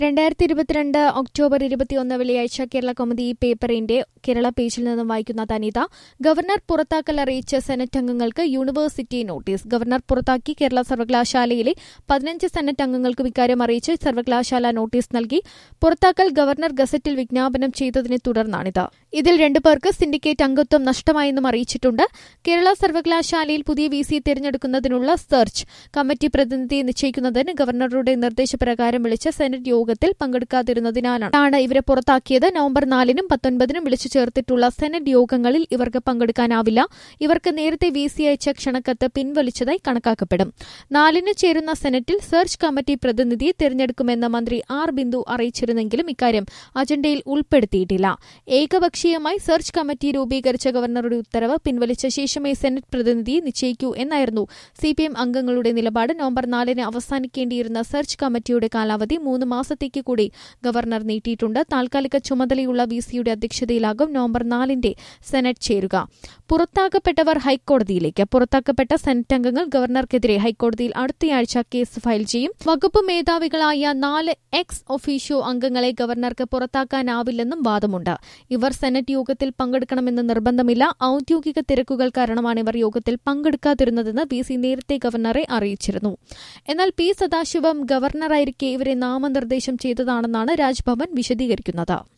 രണ്ടായിരത്തി ഇരുപത്തിരണ്ട് ഒക്ടോബർ ഇരുപത്തിയൊന്ന് വെള്ളിയാഴ്ച കേരള കൗമുദി ഈ പേപ്പറിന്റെ കേരള പേജിൽ നിന്നും വായിക്കുന്ന തനിത ഗവർണർ പുറത്താക്കൽ അറിയിച്ച സെനറ്റ് അംഗങ്ങൾക്ക് യൂണിവേഴ്സിറ്റി നോട്ടീസ് ഗവർണർ പുറത്താക്കി കേരള സർവകലാശാലയിലെ പതിനഞ്ച് സെനറ്റ് അംഗങ്ങൾക്കും ഇക്കാര്യം അറിയിച്ച് സർവകലാശാല നോട്ടീസ് നൽകി പുറത്താക്കൽ ഗവർണർ ഗസറ്റിൽ വിജ്ഞാപനം ചെയ്തതിനെ തുടർന്നാണിത് ഇതിൽ രണ്ടുപേർക്ക് സിൻഡിക്കേറ്റ് അംഗത്വം നഷ്ടമായെന്നും അറിയിച്ചിട്ടുണ്ട് കേരള സർവകലാശാലയിൽ പുതിയ വി സി തിരഞ്ഞെടുക്കുന്നതിനുള്ള സെർച്ച് കമ്മിറ്റി പ്രതിനിധിയെ നിശ്ചയിക്കുന്നതിന് ഗവർണറുടെ നിർദ്ദേശപ്രകാരം വിളിച്ച സെനറ്റ് യോഗത്തിൽ പങ്കെടുക്കാതിരുന്നതിനാലാണ് ഇവരെ പുറത്താക്കിയത് നവംബർ നാലിനും പത്തൊൻപതിനും വിളിച്ചു ചേർത്തിട്ടുള്ള സെനറ്റ് യോഗങ്ങളിൽ ഇവർക്ക് പങ്കെടുക്കാനാവില്ല ഇവർക്ക് നേരത്തെ വി സി അയച്ച ക്ഷണക്കത്ത് പിൻവലിച്ചതായി കണക്കാക്കപ്പെടും നാലിന് ചേരുന്ന സെനറ്റിൽ സെർച്ച് കമ്മിറ്റി പ്രതിനിധിയെ തിരഞ്ഞെടുക്കുമെന്ന് മന്ത്രി ആർ ബിന്ദു അറിയിച്ചിരുന്നെങ്കിലും ഇക്കാര്യം അജണ്ടയിൽ ഉൾപ്പെടുത്തിയിട്ടില്ല ഏകപക്ഷീയമായി സെർച്ച് കമ്മിറ്റി രൂപീകരിച്ച ഗവർണറുടെ ഉത്തരവ് പിൻവലിച്ച ശേഷമേ സെനറ്റ് പ്രതിനിധിയെ നിശ്ചയിക്കൂ എന്നായിരുന്നു സിപിഎം അംഗങ്ങളുടെ നിലപാട് നവംബർ നാലിന് അവസാനിക്കേണ്ടിയിരുന്ന സെർച്ച് കമ്മിറ്റിയുടെ കാലാവധി മൂന്ന് മാസത്തേക്ക് കൂടി ഗവർണർ നീട്ടിയിട്ടുണ്ട് താൽക്കാലിക ചുമതലയുള്ള വി സിയുടെ അധ്യക്ഷതയിലാകും നവംബർ നാലിന്റെ സെനറ്റ് ചേരുക പുറത്താക്കപ്പെട്ടവർ ഹൈക്കോടതിയിലേക്ക് പുറത്താക്കപ്പെട്ട സെനറ്റ് അംഗങ്ങൾ ഗവർണർക്കെതിരെ ഹൈക്കോടതിയിൽ അടുത്തയാഴ്ച കേസ് ഫയൽ ചെയ്യും വകുപ്പ് മേധാവികളായ നാല് എക്സ് ഒഫീഷ്യോ അംഗങ്ങളെ ഗവർണർക്ക് പുറത്താക്കാനാവില്ലെന്നും വാദമുണ്ട് ഇവർ സെനറ്റ് യോഗത്തിൽ പങ്കെടുക്കണമെന്ന് നിർബന്ധമില്ല ഔദ്യോഗിക തിരക്കുകൾ കാരണമാണ് ഇവർ യോഗത്തിൽ പങ്കെടുക്കാതിരുന്നതെന്ന് ബി സി നേരത്തെ ഗവർണറെ അറിയിച്ചിരുന്നു എന്നാൽ പി സദാശിവം ഗവർണറായിരിക്കെ ഇവരെ നാമനിർദ്ദേശം ചെയ്തതാണെന്നാണ് രാജ്ഭവൻ വിശദീകരിക്കുന്നത്